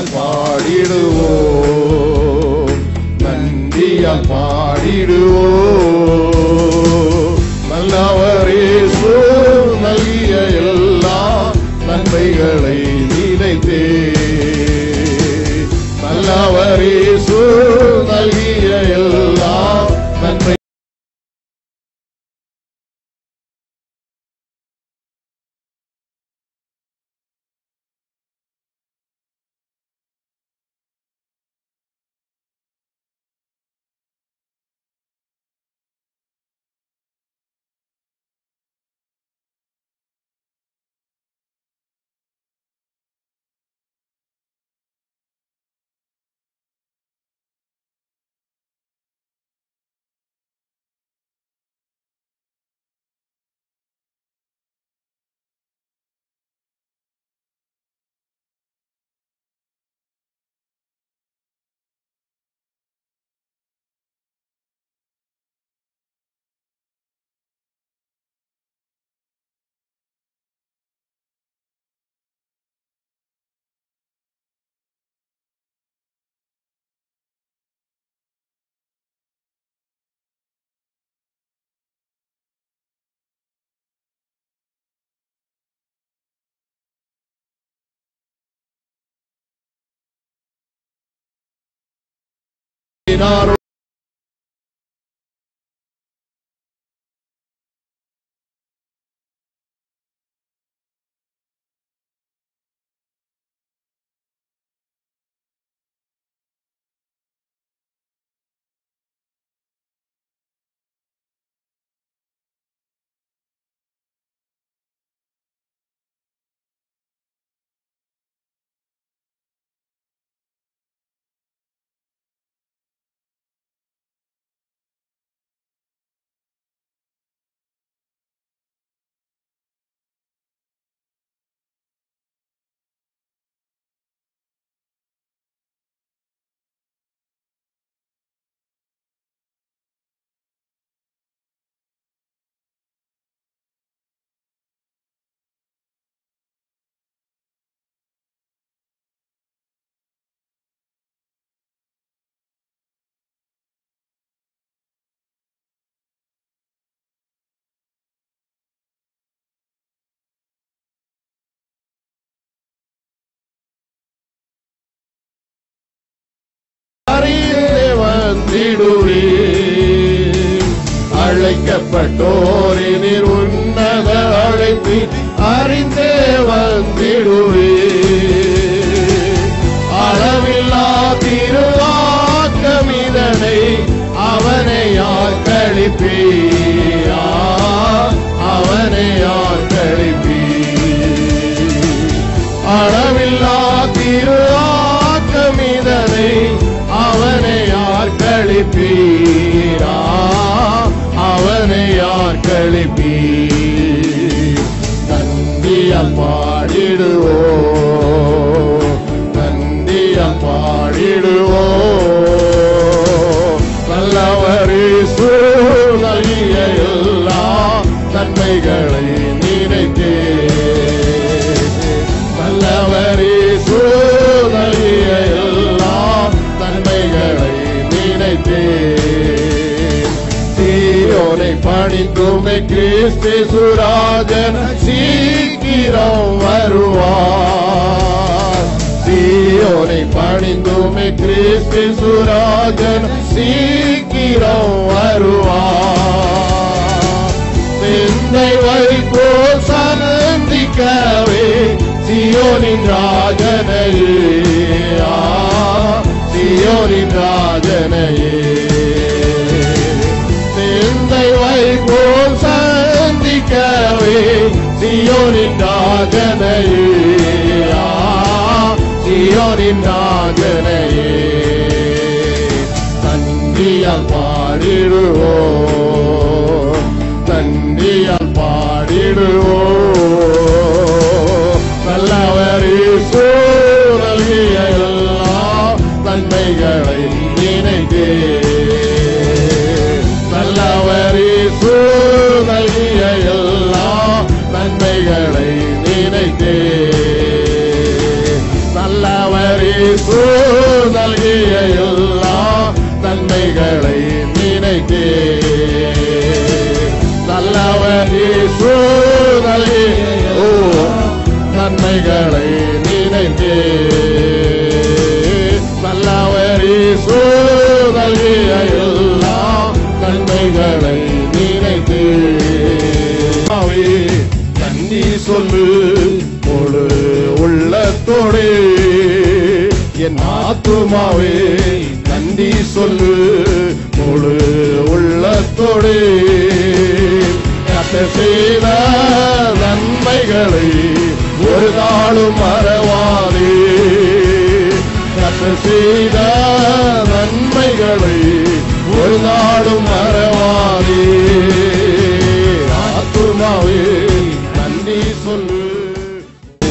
நன்றியால் பாடிடுவோம் நன்றியால் பாடிடுவோம் நல்லவரேசு நல்கிய எல்லா நன்மைகளை நினைத்தே நல்லவரேசு நல்கிய எல்லா நன்மை நாரோ அறிந்தே வந்திடுவே அழைக்கப்பட்டோரினில் உன்னத அழைப்பி அறிந்தே வந்திடுவே அளவில்லா திருவாக்கமிதனை அவனை ஆக்களிப்பே அவனை ஆக்களிப்பே அளவில்லா திரு ஆக்கமிதனை அவனை யார் கழிப்பீரா அவனை யார் கழிப்பீர் நந்தியால் பாடிடுவோ நந்தியால் பாடிடுவோ நல்லவரே சூழலிய எல்லா நன்மைகளை நினைத்தே நல்லவரே சூழலிய எல்லா நன்மைகளை நினைத்தே சீயோனை பணிந்துமே கிறிஸ்து சுராஜன் சீக்கிரம் வருவார் சீயோனை பணிந்துமே கிறிஸ்து சுராஜன் சீக்கிரம் வருவார் சிந்தை வைப்போ சந்திக்கவே சியோனின் ராஜனையே ஆ, சியோனின் ராஜனையே சிந்தை வைப்போ சந்திக்கவே சியோனின் ராஜனையே ஆ, சியோனின் ராஜனையே தந்தியால் பாடிடுவோம் தந்தியால் பாடிடுவோம் நல்லவரே சூழலிய எல்லா நன்மைகளை நினைத்தே நல்லவரே சூழலிய எல்லா நன்மைகளை நினைத்தே நல்லவரே முழு உள்ளத்தோடு கத்த செய்த நன்மைகளை ஒரு நாளும் மறவாதே கத்த செய்த நன்மைகளை ஒரு நாளும் மறவாதே